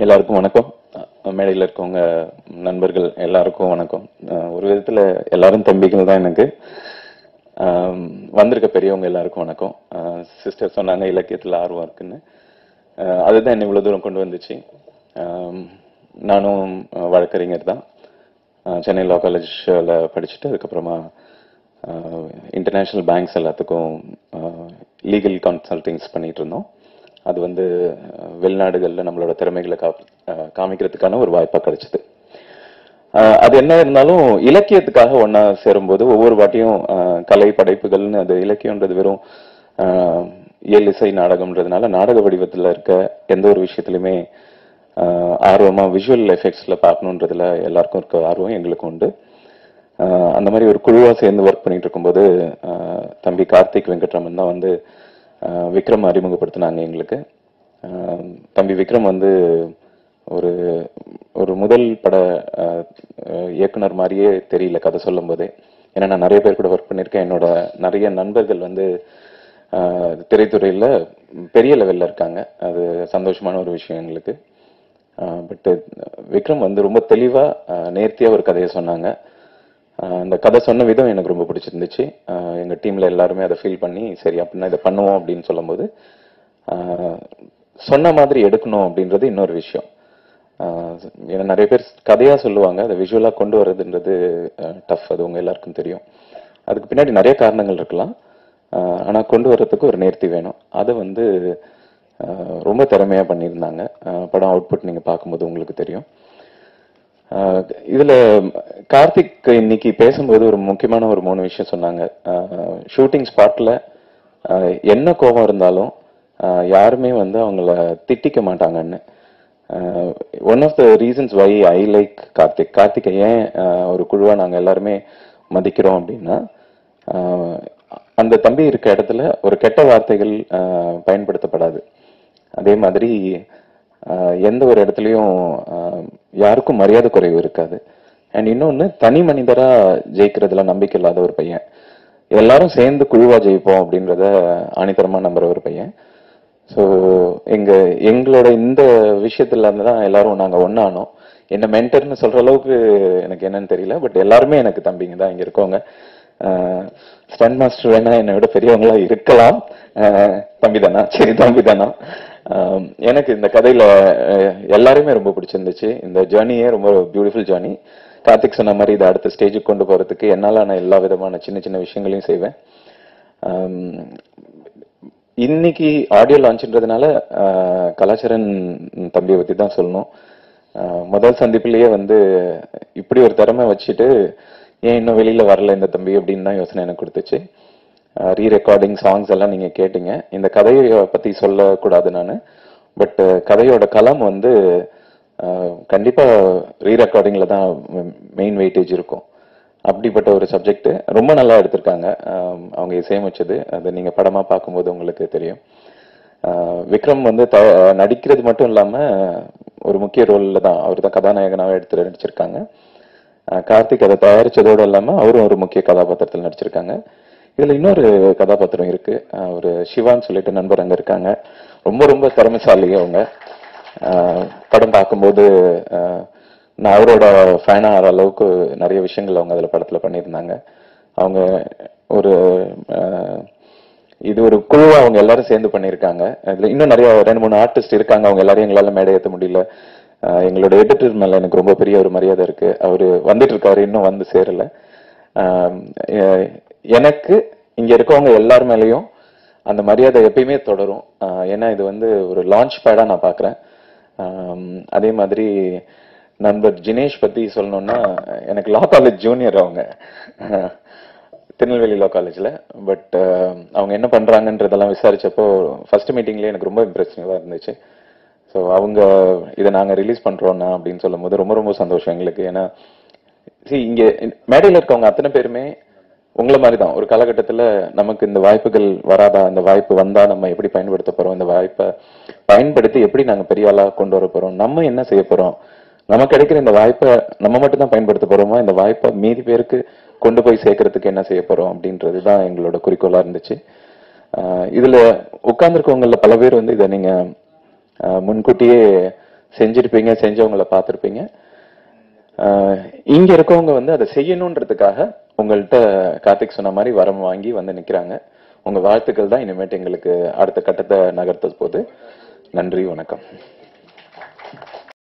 எல்லாருக்கும் வணக்கம் அஹ் மேடையில் இருக்கவங்க நண்பர்கள் எல்லாருக்கும் வணக்கம் அஹ் ஒரு விதத்துல எல்லாரும் தம்பிகள் தான் எனக்கு ஆம், வந்திருக்க பெரியவங்க எல்லாருக்கும் வணக்கம் சிஸ்டர் சொன்னாங்க இலக்கியத்துல ஆர்வம் இருக்குன்னு அஹ் அதுதான் என்னை இவ்வளவு தூரம் கொண்டு வந்துச்சு ஆம், நானும் அஹ், வழக்கறிஞர் தான் அஹ், சென்னை லா காலேஜில் படிச்சுட்டு அதுக்கப்புறமா இன்டர்நேஷ்னல் பேங்க்ஸ் எல்லாத்துக்கும் லீகல் கன்சல்டிங்ஸ் பண்ணிட்டு இருந்தோம் அது வந்து அஹ், வெளிநாடுகள்ல நம்மளோட திறமைகளை காப்- அஹ், காமிக்கிறதுக்கான ஒரு வாய்ப்பா கிடைச்சது அஹ், அது என்ன இருந்தாலும் இலக்கியத்துக்காக ஒண்ணா சேரும்போது ஒவ்வொரு வாட்டியும் அஹ், கலை படைப்புகள்னு அது இலக்கியம்ன்றது வெறும் அஹ், இயல் இசை நாடகம்ன்றதுனால நாடக வடிவத்துல இருக்க எந்த ஒரு விஷயத்துலயுமே அஹ், ஆர்வமா விஷுவல் எஃபெக்ட்ஸ்ல பார்க்கணுன்றதுல எல்லாருக்கும் இருக்க ஆர்வம் எங்களுக்கும் உண்டு அஹ், அந்த மாதிரி ஒரு குழுவா சேர்ந்து ஒர்க் பண்ணிட்டு இருக்கும்போது அஹ், தம்பி கார்த்திக் வெங்கட்ராமன் தான் வந்து அஹ், விக்ரம் அறிமுகப்படுத்தினாங்க எங்களுக்கு அஹ், தம்பி விக்ரம் வந்து ஒரு ஒரு முதல் பட அஹ், அஹ், இயக்குனர் மாதிரியே தெரியல கதை சொல்லும் போதே ஏன்னா நான் நிறைய பேர் கூட ஒர்க் பண்ணியிருக்கேன் என்னோட நிறைய நண்பர்கள் வந்து அஹ், திரைத்துறையில பெரிய லெவல்ல இருக்காங்க அது சந்தோஷமான ஒரு விஷயம் எங்களுக்கு பட் விக்ரம் வந்து ரொம்ப தெளிவா அஹ், நேர்த்தியா ஒரு கதையை சொன்னாங்க அஹ், அந்த கதை சொன்ன விதம் எனக்கு ரொம்ப பிடிச்சிருந்துச்சு அஹ், எங்க டீம்ல எல்லாருமே அதை ஃபீல் பண்ணி சரி அப்படின்னா இதை பண்ணுவோம் அப்படின்னு சொல்லும்போது அஹ், சொன்ன மாதிரி எடுக்கணும் அப்படின்றது இன்னொரு விஷயம் அஹ், ஏன்னா நிறைய பேர் கதையா சொல்லுவாங்க அதை விஷுவலா கொண்டு வர்றதுன்றது டஃப் அது உங்க எல்லாருக்கும் தெரியும் அதுக்கு பின்னாடி நிறைய காரணங்கள் இருக்கலாம் அஹ், ஆனா கொண்டு வர்றதுக்கு ஒரு நேர்த்தி வேணும் அதை வந்து அஹ், ரொம்ப திறமையா பண்ணியிருந்தாங்க அஹ், படம் அவுட்புட் நீங்க பார்க்கும்போது உங்களுக்கு தெரியும் ஆஹ் இதுல கார்த்திக் இன்னைக்கு பேசும்போது ஒரு முக்கியமான ஒரு மூணு விஷயம் சொன்னாங்க ஷூட்டிங் ஸ்பாட்ல என்ன கோபம் இருந்தாலும் ஆஹ் யாருமே வந்து அவங்கள திட்டிக்க மாட்டாங்கன்னு one of the reasons why I like Karthik Karthigai ஏன் ஆஹ் ஒரு குழுவா நாங்க எல்லாருமே மதிக்கிறோம் அப்படின்னா ஆஹ் அந்த தம்பி இருக்க இடத்துல ஒரு கெட்ட வார்த்தைகள் ஆஹ் பயன்படுத்தப்படாது அதே மாதிரி ஆஹ் எந்த ஒரு இடத்துலயும் ஆஹ் யாருக்கும் மரியாதை குறைவு இருக்காது அண்ட் இன்னொன்னு தனி மனிதரா ஜெயிக்கிறதுல நம்பிக்கை இல்லாத ஒரு பையன் எல்லாரும் சேர்ந்து குழுவா ஜெயிப்போம் அப்படின்றத ஆணித்தரமா நம்புற ஒரு பையன் ஸோ எங்க எங்களோட இந்த விஷயத்துல இருந்து தான் எல்லாரும் நாங்க ஒன்னானோம் என்ன மென்டர்னு சொல்ற அளவுக்கு எனக்கு என்னன்னு தெரியல பட் எல்லாருமே எனக்கு தம்பிங்க தான் இங்க இருக்கவங்க ஸ்டன் மாஸ்டர் வேணா என்னை விட பெரியவங்களா இருக்கலாம் அஹ் தம்பி தானா சரி தம்பி தானா ஆம், எனக்கு இந்த கதையில அஹ், எல்லாருமே ரொம்ப பிடிச்சிருந்துச்சு இந்த ஜேர்னியே ரொம்ப பியூட்டிஃபுல் ஜேர்னி கார்த்திக் சொன்ன மாதிரி இதை அடுத்த ஸ்டேஜுக்கு கொண்டு போறதுக்கு என்னால நான் எல்லா விதமான சின்ன சின்ன விஷயங்களையும் செய்வேன் ஆம், இன்னைக்கு ஆடியோ லான்ச்ன்றதுனால ஆஹ், கலாச்சரன் தம்பியை பத்தி தான் சொல்லணும் ஆஹ், முதல் சந்திப்பிலேயே வந்து இப்படி ஒரு திறமை வச்சுட்டு ஏன் இன்னும் வெளியில வரல இந்த தம்பி அப்படின்னு தான் யோசனை எனக்கு கொடுத்துச்சு ரீ ரெக்கார்டிங் சாங்ஸ் எல்லாம் நீங்க கேட்டீங்க இந்த கதையை பத்தி சொல்லக்கூடாது நான் பட் கதையோட களம் வந்து ஆஹ், கண்டிப்பா ரீ ரெக்கார்டிங்ல தான் மெயின் வெயிட்டேஜ் இருக்கும் அப்படிப்பட்ட ஒரு சப்ஜெக்ட் ரொம்ப நல்லா எடுத்திருக்காங்க ஆம், அவங்க இசையமைச்சது அது நீங்க படமா பார்க்கும்போது உங்களுக்கு தெரியும் ஆஹ், விக்ரம் வந்து த நடிக்கிறது மட்டும் இல்லாம ஒரு முக்கிய ரோல்ல தான் அவர் தான் கதாநாயகனாவே எடுத்து நடிச்சிருக்காங்க ஆஹ், கார்த்திக் அதை தயாரிச்சதோடு இல்லாம அவரும் ஒரு முக்கிய கதாபாத்திரத்தில் நடிச்சிருக்காங்க இதுல இன்னொரு கதாபாத்திரம் இருக்கு ஆஹ், ஒரு சிவான்னு சொல்லிட்டு நண்பர் அங்க இருக்காங்க ரொம்ப ரொம்ப திறமைசாலி அவங்க ஆஹ், படம் பார்க்கும்போது ஆஹ், நான் அவரோட ஃபேனா ஆகிற அளவுக்கு நிறைய விஷயங்கள் அவங்க அதுல படத்துல பண்ணியிருந்தாங்க அவங்க ஒரு ஆஹ், இது ஒரு குழுவா அவங்க எல்லாரும் சேர்ந்து பண்ணியிருக்காங்க அதுல இன்னும் நிறைய ரெண்டு மூணு ஆர்டிஸ்ட் இருக்காங்க அவங்க எல்லாரையும் எங்களால மேடை ஏத்த முடியல ஆஹ், எங்களோட எடிட்டர் மேல எனக்கு ரொம்ப பெரிய ஒரு மரியாதை இருக்கு அவரு வந்துட்டு இருக்காரு இன்னும் வந்து சேரல ஆஹ், எ- எனக்கு இங்க இருக்கவங்க எல்லார் மேலயும் அந்த மரியாதை எப்பயுமே தொடரும் ஆஹ், ஏன்னா இது வந்து ஒரு லான்ச் பேடா நான் பாக்குறேன் ஆம், அதே மாதிரி நண்பர் ஜினேஷ் பத்தி சொல்லணும்னா எனக்கு லா காலேஜ் ஜூனியர் அவங்க அஹ், திருநெல்வேலி லா காலேஜ்ல பட் அவங்க என்ன பண்றாங்கன்றதெல்லாம் விசாரிச்சப்போ ஃபர்ஸ்ட் மீட்டிங்லேயே எனக்கு ரொம்ப இம்ப்ரெசிவா இருந்துச்சு ஸோ அவங்க இதை நாங்க ரிலீஸ் பண்றோம்னா அப்படின்னு சொல்லும் போது ரொம்ப ரொம்ப சந்தோஷம் எங்களுக்கு ஏன்னா see இங்க மேடையில இருக்கவங்க அத்தனை பேருமே உங்களை மாதிரி தான் ஒரு காலகட்டத்துல நமக்கு இந்த வாய்ப்புகள் வராதா இந்த வாய்ப்பு வந்தா நம்ம எப்படி பயன்படுத்த போறோம் இந்த வாய்ப்பை பயன்படுத்தி எப்படி நாங்க பெரிய ஆளா கொண்டு வர போறோம் நம்ம என்ன செய்ய போறோம் நமக்கு கிடைக்கிற இந்த வாய்ப்பை நம்ம மட்டும் தான் பயன்படுத்த போறோமா இந்த வாய்ப்பை மீதி பேருக்கு கொண்டு போய் சேர்க்கறதுக்கு என்ன செய்ய போறோம் அப்படின்றது தான் எங்களோட குறிக்கோளா இருந்துச்சு ஆஹ் இதுல உட்கார்ந்துருக்கவங்கள பல பேர் வந்து இதை நீங்க ஆஹ் முன்கூட்டியே செஞ்சிருப்பீங்க செஞ்சவங்கள பார்த்திருப்பீங்க ஆஹ் இங்க இருக்கவங்க வந்து அதை செய்யணுன்றதுக்காக உங்கள்கிட்ட கார்த்திக் சொன்ன மாதிரி வரம் வாங்கி வந்து நிக்கிறாங்க உங்க வாழ்த்துக்கள் தான் இனிமேட்டு எங்களுக்கு அடுத்த கட்டத்தை நகர்த்த போது நன்றி வணக்கம்